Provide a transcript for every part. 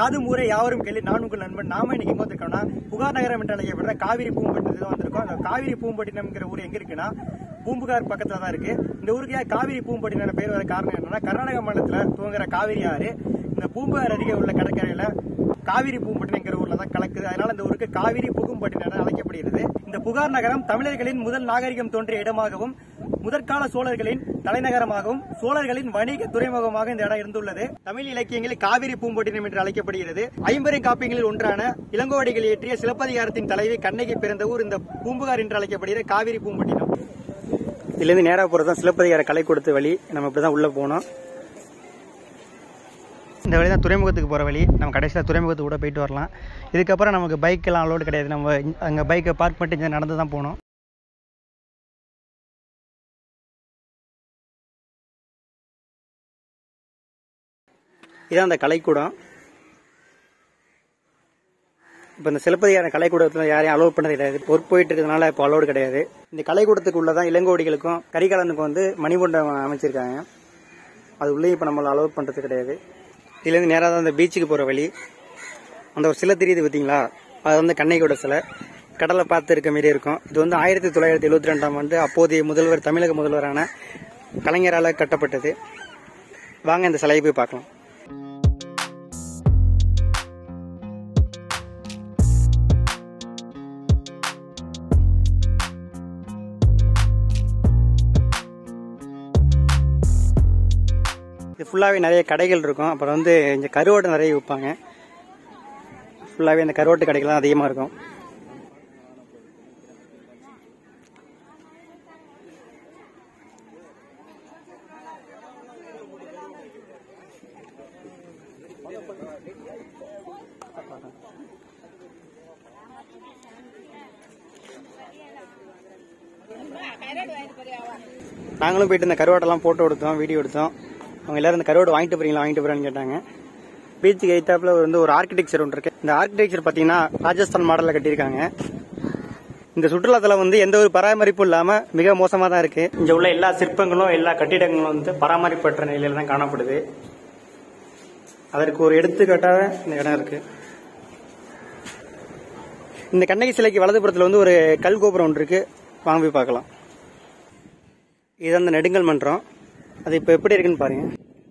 யாதும் ஊரே யாவரும் கேள்வி நான் உங்கள் நண்பன் நாம இன்னைக்கு எங்க வந்திருக்கோம்னா புகார் நகரம் என்று அழைக்கப்படுற காவிரி பூம்பட்டினத்துல தான் வந்திருக்கோம் அந்த காவிரி பூம்பட்டினம்ங்கிற ஊர் எங்க இருக்குன்னா பூம்புகார் பக்கத்துல தான் இருக்கு இந்த ஊருக்கு ஏன் காவிரி பூம்பட்டினம் பேர் வர காரணம் என்னன்னா கர்நாடக மாநிலத்துல துவங்குற காவிரி ஆறு இந்த பூம்புகார் அருகே உள்ள கடற்கரையில காவிரி பூம்பட்டினங்கிற ஊர்ல தான் கலக்குது அதனால இந்த ஊருக்கு காவிரி புகும்பட்டினம் என அழைக்கப்படுகிறது இந்த புகார் நகரம் தமிழர்களின் முதல் நாகரிகம் தோன்றிய இடமாகவும் முதற்கால சோழர்களின் தலைநகரமாகவும் சோழர்களின் வணிக துறைமுகமாக இந்த இடம் இருந்துள்ளது தமிழ் இலக்கியங்களில் காவிரி பூம்பட்டினம் என்று அழைக்கப்படுகிறது ஐம்பெரு காப்பியங்களில் ஒன்றான இளங்கோவடிகள் இயற்றிய சிலப்பதிகாரத்தின் தலைவி கண்ணகி பிறந்த ஊர் இந்த பூம்புகார் என்று அழைக்கப்படுகிற காவிரி பூம்பட்டினம் இதுலேருந்து நேராக போகிறது தான் சிலப்பதிகார கலை கொடுத்த வழி நம்ம இப்படி தான் உள்ளே போனோம் இந்த வழி தான் துறைமுகத்துக்கு போகிற வழி நம்ம கடைசியில் துறைமுகத்துக்கு கூட போயிட்டு வரலாம் இதுக்கப்புறம் நமக்கு பைக்கெல்லாம் அலோடு கிடையாது நம்ம அங்கே பைக்கை பார்க் பண்ணிட்டு இங்க நடந்து தான் போகணும் இதான் அந்த கலைக்கூடம் இப்போ இந்த சிலப்பதிகார கலைக்கூடத்தில் யாரையும் அலோட் பண்ணது கிடையாது ஒர்க் போயிட்டு இருக்கிறதுனால இப்போ அலோடு கிடையாது இந்த கலைக்கூடத்துக்கு உள்ள தான் இளங்கோடிகளுக்கும் கரிகாலனுக்கும் வந்து மணிமண்டபம் அமைச்சிருக்காங்க அது உள்ளே இப்போ நம்மளை அலோட் பண்ணுறது கிடையாது இதுலேருந்து நேராக தான் அந்த பீச்சுக்கு போகிற வழி அந்த ஒரு சிலை தெரியுது பார்த்தீங்களா அது வந்து கண்ணைக்கூட சிலை கடலை பார்த்து இருக்க மாரி இருக்கும் இது வந்து ஆயிரத்தி தொள்ளாயிரத்தி எழுபத்தி ரெண்டாம் ஆண்டு அப்போதைய முதல்வர் தமிழக முதல்வரான கலைஞரால் கட்டப்பட்டது வாங்க இந்த சிலையை போய் பார்க்கலாம் இது ஃபுல்லாகவே நிறைய கடைகள் இருக்கும் அப்புறம் வந்து இந்த கருவாடு நிறைய விற்பாங்க ஃபுல்லாகவே இந்த கருவாட்டு கடைகள்லாம் அதிகமாக இருக்கும் நாங்களும் போயிட்டு இந்த கருவாட்டெல்லாம் போட்டோ எடுத்தோம் வீடியோ எடுத்தோம் அவங்க எல்லாரும் இந்த கருவாடு வாங்கிட்டு போறீங்களா வாங்கிட்டு போறான்னு கேட்டாங்க பீச்சுக்கு எய்த்தாப்புல வந்து ஒரு ஆர்கிடெக்சர் ஒன்று இருக்கு இந்த ஆர்கிடெக்சர் பார்த்தீங்கன்னா ராஜஸ்தான் மாடலில் கட்டியிருக்காங்க இந்த சுற்றுலாத்தலம் வந்து எந்த ஒரு பராமரிப்பும் இல்லாம மிக மோசமா தான் இருக்கு இங்க உள்ள எல்லா சிற்பங்களும் எல்லா கட்டிடங்களும் வந்து பராமரிப்பற்ற நிலையில தான் காணப்படுது அதற்கு ஒரு எடுத்துக்காட்டாக இந்த இடம் இருக்கு இந்த கண்ணகி சிலைக்கு வலதுபுறத்துல வந்து ஒரு கல் கோபுரம் ஒன்று இருக்கு வாங்க போய் பார்க்கலாம் இது அந்த நெடுங்கல் மன்றம் அது இப்போ எப்படி இருக்குன்னு பாருங்க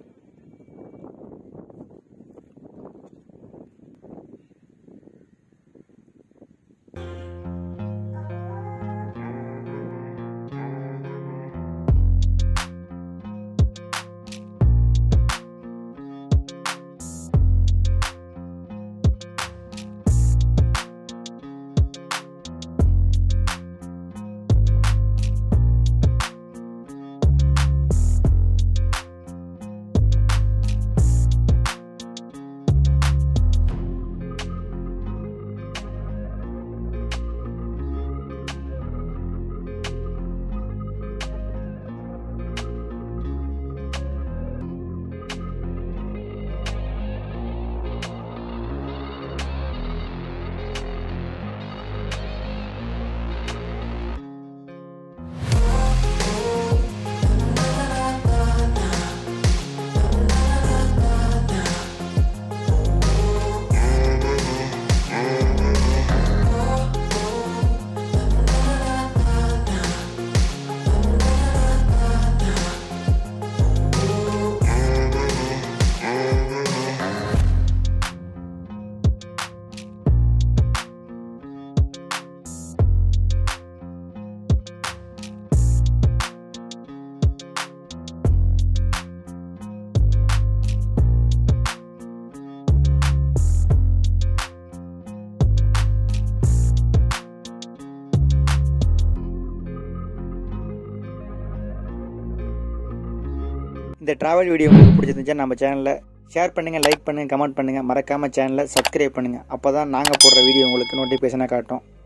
இந்த டிராவல் வீடியோ உங்களுக்கு பிடிச்சிருந்துச்சா நம்ம சேனலில் ஷேர் பண்ணுங்கள் லைக் பண்ணுங்கள் கமெண்ட் பண்ணுங்கள் மறக்காமல் சேனலை சப்ஸ்கிரைப் பண்ணுங்கள் அப்போ தான் நாங்கள் போடுற வீடியோ உங்களுக்கு நோட்டிஃபிகேஷனாக காட்டும்